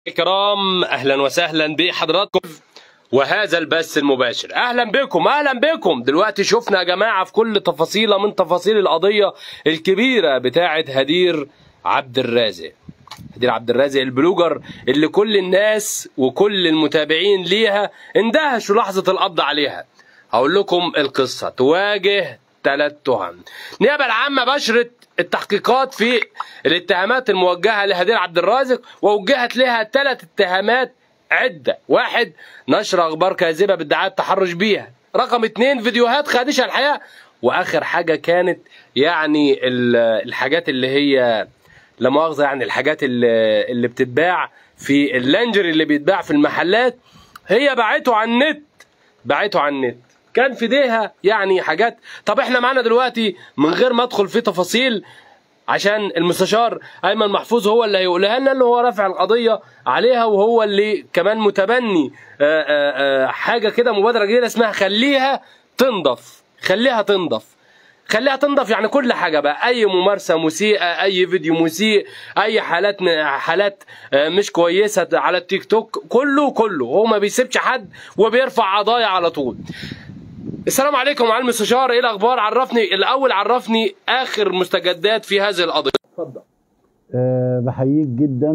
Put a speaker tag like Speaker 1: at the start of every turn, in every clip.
Speaker 1: الكرام اهلا وسهلا بحضراتكم وهذا البث المباشر اهلا بكم اهلا بكم دلوقتي شفنا يا جماعه في كل تفاصيله من تفاصيل القضيه الكبيره بتاعه هدير عبد الرازق هدير عبد الرازق البلوجر اللي كل الناس وكل المتابعين ليها اندهشوا لحظه القبض عليها هقول لكم القصه تواجه ثلاث تهم النيابه العامه بشرت التحقيقات في الاتهامات الموجهه لهدير عبد الرازق ووجهت لها ثلاث اتهامات عده واحد نشر اخبار كاذبه بادعاء التحرش بيها رقم اتنين فيديوهات خادشه الحياه واخر حاجه كانت يعني ال- الحاجات اللي هي لا مؤاخذه يعني الحاجات اللي, اللي بتتباع في اللانجري اللي بيتباع في المحلات هي باعته على النت باعته على النت كان في ايديها يعني حاجات طب احنا معانا دلوقتي من غير ما ادخل في تفاصيل عشان المستشار ايمن محفوظ هو اللي هيقولها لنا ان هو رافع القضيه عليها وهو اللي كمان متبني آآ آآ حاجه كده مبادره جديده اسمها خليها تنضف خليها تنضف خليها تنضف يعني كل حاجه بقى اي ممارسه مسيئه اي فيديو مسيء اي حالات حالات آه، مش كويسه على التيك توك كله كله هو ما بيسيبش حد وبيرفع قضايا على طول السلام عليكم معالي المستشار ايه الاخبار عرفني الاول عرفني اخر مستجدات في هذه القضيه اتفضل
Speaker 2: آه، بحييك جدا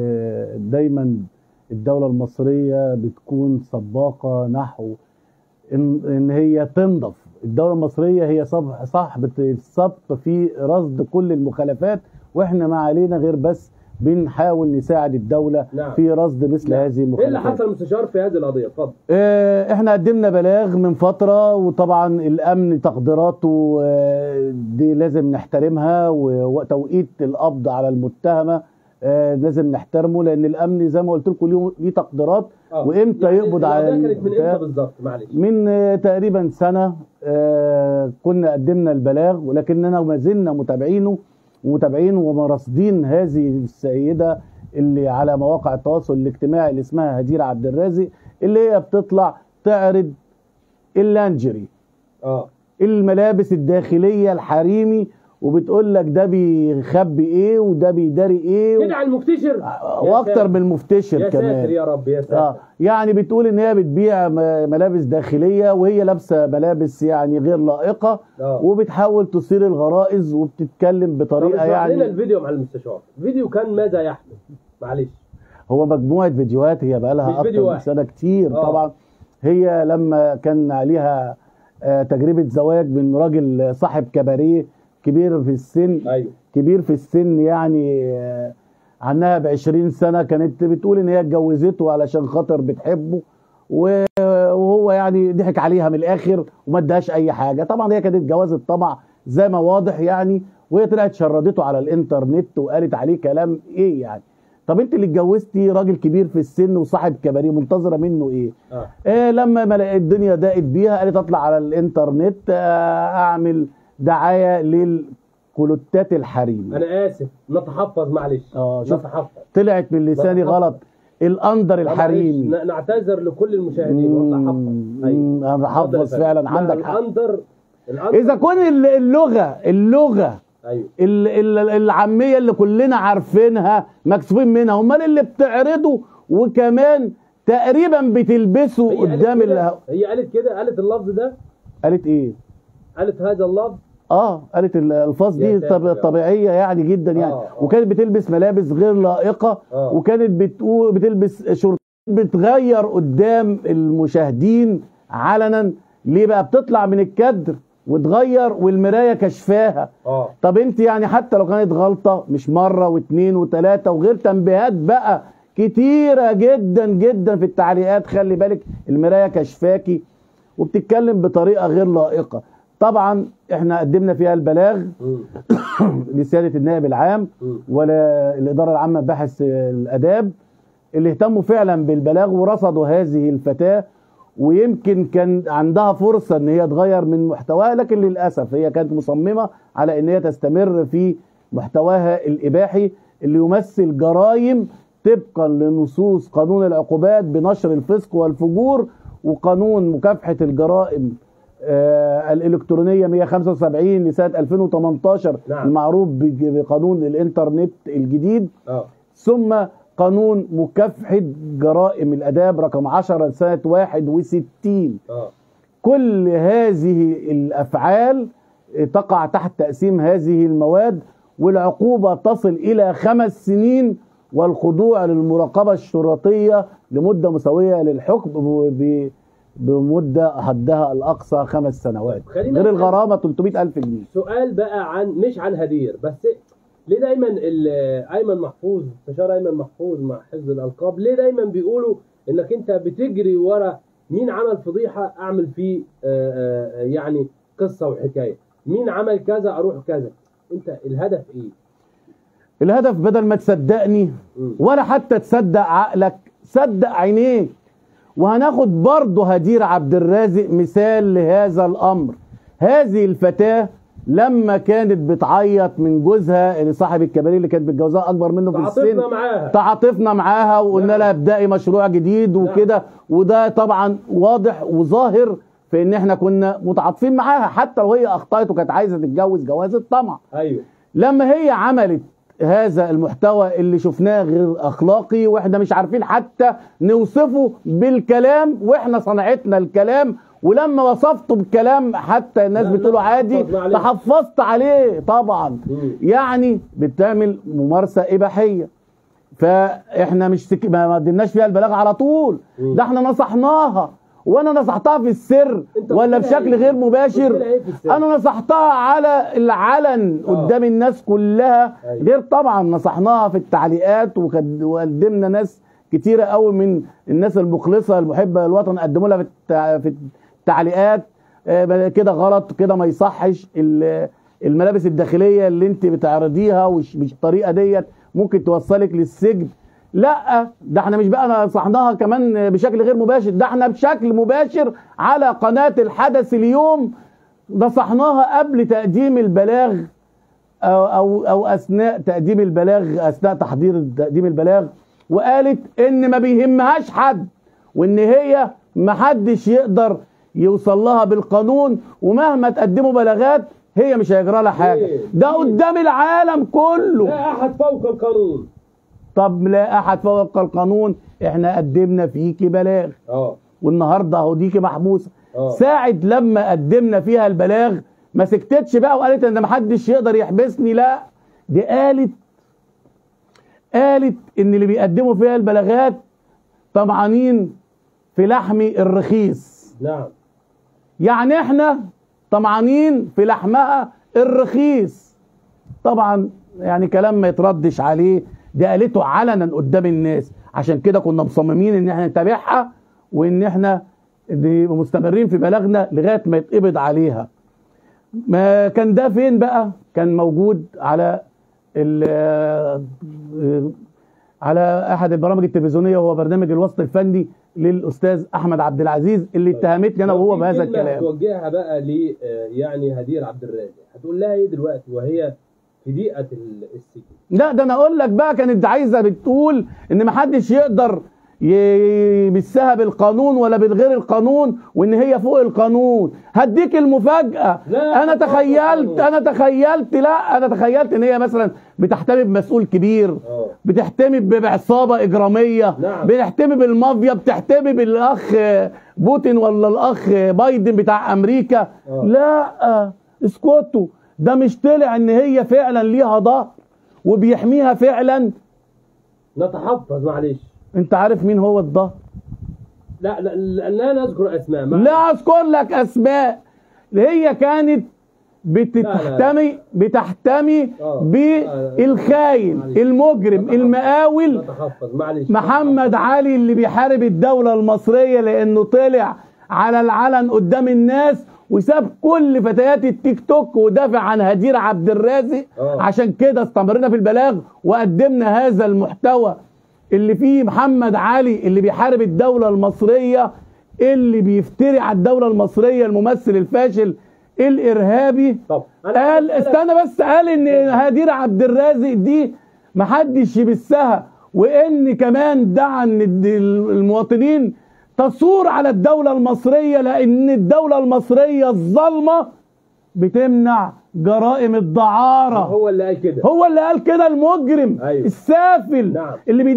Speaker 2: ودايما الدولة المصرية بتكون سباقة نحو إن, إن هي تنضف الدولة المصرية هي صاحب- صاحبة السبق في رصد كل المخالفات وإحنا ما علينا غير بس بنحاول نساعد الدولة
Speaker 1: نعم.
Speaker 2: في رصد مثل
Speaker 1: نعم.
Speaker 2: هذه المخالفات
Speaker 1: المستشار في هذه القضيه اتفضل
Speaker 2: آه، احنا قدمنا بلاغ من فترة وطبعا الامن تقديراته آه، دي لازم نحترمها وتوقيت القبض على المتهمة آه، لازم نحترمه لان الامن زي ما قلت لكم ليه ليه تقديرات وامتى يقبض على المتهم
Speaker 1: بالظبط معلش
Speaker 2: من آه، تقريبا سنة آه، كنا قدمنا البلاغ ولكننا ما زلنا متابعينه ومتابعين ومراصدين هذه السيدة اللي على مواقع التواصل الاجتماعي اللي اسمها هدير عبد الرازق اللي هي بتطلع تعرض اللانجري
Speaker 1: اه
Speaker 2: الملابس الداخلية الحريمي وبتقول لك ده بيخبي ايه وده بيداري ايه
Speaker 1: كده على المكتشر
Speaker 2: واكتر من المفتشر
Speaker 1: يا
Speaker 2: كمان
Speaker 1: ساتر يا رب يا
Speaker 2: اه
Speaker 1: ساتر
Speaker 2: يعني بتقول ان هي بتبيع م- ملابس داخليه وهي لابسه ملابس يعني غير لائقه
Speaker 1: آه.
Speaker 2: وبتحاول تصير الغرائز وبتتكلم
Speaker 1: طب
Speaker 2: بطريقه
Speaker 1: اشرح لنا
Speaker 2: يعني
Speaker 1: الفيديو مع المستشار فيديو كان ماذا يحمل معلش
Speaker 2: هو مجموعه فيديوهات هي بقى
Speaker 1: مش
Speaker 2: لها
Speaker 1: فيديو
Speaker 2: اكتر من
Speaker 1: واحد.
Speaker 2: سنه كتير
Speaker 1: آه.
Speaker 2: طبعا هي لما كان عليها آه، تجربه زواج من راجل صاحب كباريه كبير في السن
Speaker 1: ايوه
Speaker 2: كبير في السن يعني آه، عنها ب 20 سنه كانت بتقول ان هي اتجوزته علشان خاطر بتحبه و- وهو يعني ضحك عليها من الاخر وما اداهاش اي حاجه طبعا هي كانت جوازه طمع زي ما واضح يعني وهي طلعت شردته على الانترنت وقالت عليه كلام ايه يعني طب انت اللي اتجوزتي راجل كبير في السن وصاحب كباريه منتظره منه ايه
Speaker 1: اه
Speaker 2: إيه لما ما لقيت الدنيا ضاقت بيها قالت اطلع على الانترنت آه، اعمل دعايه للكلوتات الحريم
Speaker 1: انا اسف نتحفظ معلش
Speaker 2: اه شوف
Speaker 1: نتحفظ
Speaker 2: طلعت من لساني
Speaker 1: نتحفظ.
Speaker 2: غلط الاندر الحريمي
Speaker 1: معلش، ن- نعتذر لكل المشاهدين ونتحفظ ايوه
Speaker 2: مم، انا
Speaker 1: اتفضل يا
Speaker 2: حافظ
Speaker 1: فندم.
Speaker 2: فعلا
Speaker 1: لا،
Speaker 2: عندك حق
Speaker 1: الاندر الاندر
Speaker 2: اذا كون ال- اللغه اللغه
Speaker 1: ايوه
Speaker 2: ال- ال- العاميه اللي كلنا عارفينها مكسوفين منها امال اللي بتعرضه وكمان تقريبا بتلبسه
Speaker 1: هي قالت
Speaker 2: قدام
Speaker 1: كده-
Speaker 2: ال-
Speaker 1: هي قالت كده قالت اللفظ ده
Speaker 2: قالت ايه
Speaker 1: قالت هذا اللفظ
Speaker 2: اه قالت الالفاظ
Speaker 1: يا
Speaker 2: دي
Speaker 1: ساتر
Speaker 2: طب
Speaker 1: يا
Speaker 2: طبيعيه يعني جدا يعني
Speaker 1: آه، آه.
Speaker 2: وكانت بتلبس ملابس غير لائقه
Speaker 1: آه.
Speaker 2: وكانت بتقول بتلبس شورت بتغير قدام المشاهدين علنا ليه بقى بتطلع من الكادر وتغير والمرايه كشفاها
Speaker 1: اه
Speaker 2: طب انت يعني حتى لو كانت غلطه مش مره واثنين وثلاثه وغير تنبيهات بقى كتيره جدا جدا في التعليقات خلي بالك المرايه كشفاكي وبتتكلم بطريقه غير لائقه طبعا احنا قدمنا فيها البلاغ
Speaker 1: مم.
Speaker 2: لسياده النائب العام
Speaker 1: مم.
Speaker 2: ولا الاداره العامه بحث الاداب اللي اهتموا فعلا بالبلاغ ورصدوا هذه الفتاه ويمكن كان عندها فرصه ان هي تغير من محتواها لكن للاسف هي كانت مصممه على ان هي تستمر في محتواها الاباحي اللي يمثل جرائم طبقا لنصوص قانون العقوبات بنشر الفسق والفجور وقانون مكافحه الجرائم آه الالكترونيه 175 لسنه 2018
Speaker 1: نعم.
Speaker 2: المعروف بج- بقانون الانترنت الجديد
Speaker 1: اه
Speaker 2: ثم قانون مكافحة جرائم الآداب رقم 10 سنة 61
Speaker 1: اه
Speaker 2: كل هذه الافعال تقع تحت تقسيم هذه المواد والعقوبه تصل الى خمس سنين والخضوع للمراقبه الشرطيه لمده مساويه للحكم ب- بمده حدها الاقصى خمس سنوات
Speaker 1: خلينا
Speaker 2: غير
Speaker 1: نسأل-
Speaker 2: الغرامه 300 الف جنيه
Speaker 1: سؤال بقى عن مش عن هدير بس ليه دايما ال- ايمن محفوظ استشار ايمن محفوظ مع حزب الالقاب ليه دايما بيقولوا انك انت بتجري ورا مين عمل فضيحه اعمل فيه آه، آه، يعني قصه وحكايه مين عمل كذا اروح كذا انت الهدف ايه
Speaker 2: الهدف بدل ما تصدقني
Speaker 1: مم.
Speaker 2: ولا حتى تصدق عقلك صدق عينيك وهناخد برضه هدير عبد الرازق مثال لهذا الامر هذه الفتاه لما كانت بتعيط من جوزها اللي صاحب الكباريه اللي كانت متجوزاها اكبر منه في السن
Speaker 1: تعاطفنا معاها
Speaker 2: تعاطفنا معاها وقلنا
Speaker 1: نعم.
Speaker 2: لها ابدأي مشروع جديد وكده وده طبعا واضح وظاهر في ان احنا كنا متعاطفين معاها حتى لو هي اخطأت وكانت عايزه تتجوز جواز الطمع
Speaker 1: ايوه
Speaker 2: لما هي عملت هذا المحتوى اللي شفناه غير اخلاقي واحنا مش عارفين حتى نوصفه بالكلام واحنا صنعتنا الكلام ولما وصفته بالكلام حتى الناس
Speaker 1: لا، لا،
Speaker 2: بتقولوا عادي
Speaker 1: تحفظنا عليه.
Speaker 2: تحفظت عليه طبعا
Speaker 1: مم.
Speaker 2: يعني بتعمل ممارسه اباحيه فاحنا مش سك... ما ما قدمناش فيها البلاغ على طول
Speaker 1: مم.
Speaker 2: ده احنا نصحناها وانا نصحتها في السر
Speaker 1: انت
Speaker 2: ولا
Speaker 1: قلت لها
Speaker 2: بشكل
Speaker 1: ايه؟
Speaker 2: غير
Speaker 1: قلت
Speaker 2: مباشر
Speaker 1: لها ايه في السر؟
Speaker 2: انا نصحتها على العلن
Speaker 1: آه.
Speaker 2: قدام الناس كلها
Speaker 1: أيوة.
Speaker 2: غير طبعا نصحناها في التعليقات وخد- وقدمنا ناس كتيره قوي من الناس المخلصه المحبه للوطن قدموا لها في التع- في التعليقات آه، كده غلط كده ما يصحش ال- الملابس الداخليه اللي انت بتعرضيها وش- بالطريقه ديت ممكن توصلك للسجن لا ده احنا مش بقى نصحناها كمان بشكل غير مباشر ده احنا بشكل مباشر على قناه الحدث اليوم نصحناها قبل تقديم البلاغ او او او اثناء تقديم البلاغ اثناء تحضير تقديم البلاغ وقالت ان ما بيهمهاش حد وان هي ما حدش يقدر يوصل لها بالقانون ومهما تقدموا بلاغات هي مش هيجرى لها حاجه
Speaker 1: ليه؟
Speaker 2: ده
Speaker 1: ليه؟
Speaker 2: قدام العالم كله
Speaker 1: لا احد فوق القانون
Speaker 2: طب لا احد فوق القانون احنا قدمنا فيكي بلاغ
Speaker 1: اه
Speaker 2: والنهارده اهو ديكي محبوسه
Speaker 1: آه.
Speaker 2: ساعة لما قدمنا فيها البلاغ ما سكتتش بقى وقالت ان محدش يقدر يحبسني لا دي قالت قالت ان اللي بيقدموا فيها البلاغات طمعانين في لحمي الرخيص
Speaker 1: نعم
Speaker 2: يعني احنا طمعانين في لحمها الرخيص طبعا يعني كلام ما يتردش عليه دي قالته علنا قدام الناس عشان كده كنا مصممين ان احنا نتابعها وان احنا نبقى مستمرين في بلاغنا لغايه ما يتقبض عليها ما كان ده فين بقى كان موجود على ال- على احد البرامج التلفزيونيه وهو برنامج الوسط الفني للاستاذ احمد عبد العزيز اللي اتهمتني انا
Speaker 1: لو
Speaker 2: وهو
Speaker 1: في
Speaker 2: بهذا
Speaker 1: كلمة
Speaker 2: الكلام
Speaker 1: توجهها بقى ل آه، يعني هدير عبد الرازق هتقول لها ايه دلوقتي وهي في ضيقه ال- السجن
Speaker 2: لا ده انا اقول لك بقى كانت عايزه بتقول ان محدش يقدر يمسها بالقانون ولا بالغير القانون وان هي فوق القانون هديك المفاجاه
Speaker 1: لا،
Speaker 2: انا
Speaker 1: فوق
Speaker 2: تخيلت
Speaker 1: القانون.
Speaker 2: انا تخيلت لا انا تخيلت ان هي مثلا بتحتمي بمسؤول كبير
Speaker 1: اه
Speaker 2: بتحتمي ب- بعصابه اجراميه
Speaker 1: نعم.
Speaker 2: بتحتمي بالمافيا بتحتمي بالاخ بوتين ولا الاخ بايدن بتاع امريكا
Speaker 1: آه.
Speaker 2: لا اسكتوا ده مش طلع ان هي فعلا ليها ظهر وبيحميها فعلا
Speaker 1: نتحفظ معلش
Speaker 2: انت عارف مين هو الظهر
Speaker 1: لا لا لا, لا نذكر اسماء ما
Speaker 2: لا اذكر لك اسماء هي كانت بتحتمي بتحتمي
Speaker 1: آه.
Speaker 2: بالخاين
Speaker 1: معلش.
Speaker 2: المجرم المقاول
Speaker 1: نتحفظ معلش
Speaker 2: محمد علي اللي بيحارب الدولة المصرية لأنه طلع على العلن قدام الناس وساب كل فتيات التيك توك ودافع عن هدير عبد الرازق
Speaker 1: آه.
Speaker 2: عشان كده استمرنا في البلاغ وقدمنا هذا المحتوى اللي فيه محمد علي اللي بيحارب الدولة المصرية اللي بيفتري على الدولة المصرية الممثل الفاشل الإرهابي
Speaker 1: طب أنا
Speaker 2: قال
Speaker 1: هسألك-
Speaker 2: استنى بس قال ان هدير عبد الرازق دي محدش يبثها وان كمان دعا ان الد- المواطنين تصور على الدولة المصرية لان الدولة المصرية الظالمة بتمنع جرائم الدعارة
Speaker 1: هو اللي قال كده
Speaker 2: هو اللي قال كده المجرم
Speaker 1: أيوة.
Speaker 2: السافل
Speaker 1: نعم.
Speaker 2: اللي بيدافع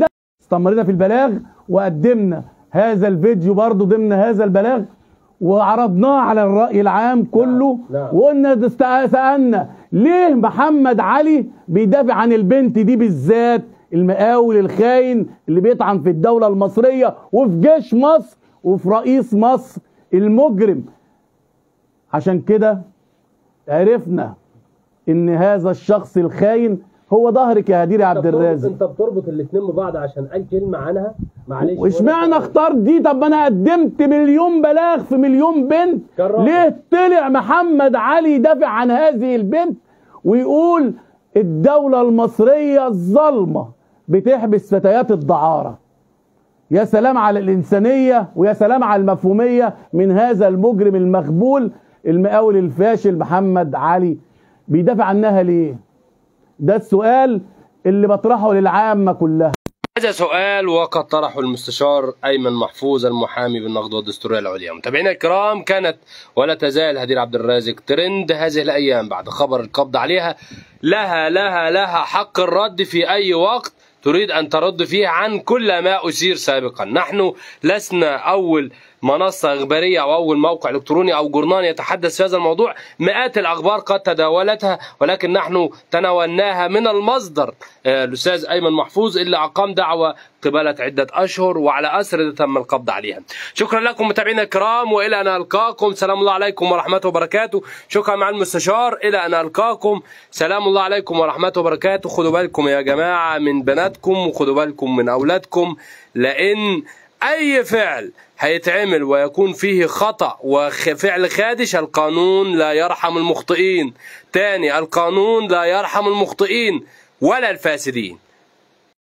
Speaker 2: استمرينا في البلاغ وقدمنا هذا الفيديو برضو ضمن هذا البلاغ وعرضناه على الرأي العام كله
Speaker 1: نعم.
Speaker 2: وقلنا ده است- سألنا ليه محمد علي بيدافع عن البنت دي بالذات المقاول الخاين اللي بيطعن في الدولة المصرية وفي جيش مصر وفي رئيس مصر المجرم عشان كده عرفنا ان هذا الشخص الخاين هو ظهرك يا هدير يا عبد الرازق
Speaker 1: انت بتربط الاثنين ببعض عشان قال كلمه عنها معلش
Speaker 2: واشمعنى اختار دي طب ما انا قدمت مليون بلاغ في مليون بنت
Speaker 1: كرر.
Speaker 2: ليه طلع محمد علي يدافع عن هذه البنت ويقول الدولة المصرية الظالمة بتحبس فتيات الدعارة يا سلام على الإنسانية ويا سلام على المفهومية من هذا المجرم المخبول المقاول الفاشل محمد علي بيدافع عنها ليه ده السؤال اللي بطرحه للعامة كلها
Speaker 1: هذا سؤال وقد طرحه المستشار ايمن محفوظ المحامي بالنقد والدستوريه العليا متابعينا الكرام كانت ولا تزال هدير عبد الرازق ترند هذه الايام بعد خبر القبض عليها لها لها لها حق الرد في اي وقت تريد ان ترد فيه عن كل ما اثير سابقا نحن لسنا اول منصة إخبارية أو أول موقع إلكتروني أو جورنال يتحدث في هذا الموضوع مئات الأخبار قد تداولتها ولكن نحن تناولناها من المصدر آه، الأستاذ أيمن محفوظ اللي أقام دعوة قبالة عدة أشهر وعلى أسر تم القبض عليها شكرا لكم متابعينا الكرام وإلى أن ألقاكم سلام الله عليكم ورحمته وبركاته شكرا مع المستشار إلى أن ألقاكم سلام الله عليكم ورحمته وبركاته خدوا بالكم يا جماعة من بناتكم وخدوا بالكم من أولادكم لأن أي فعل هيتعمل ويكون فيه خطأ وفعل خادش القانون لا يرحم المخطئين تاني القانون لا يرحم المخطئين ولا الفاسدين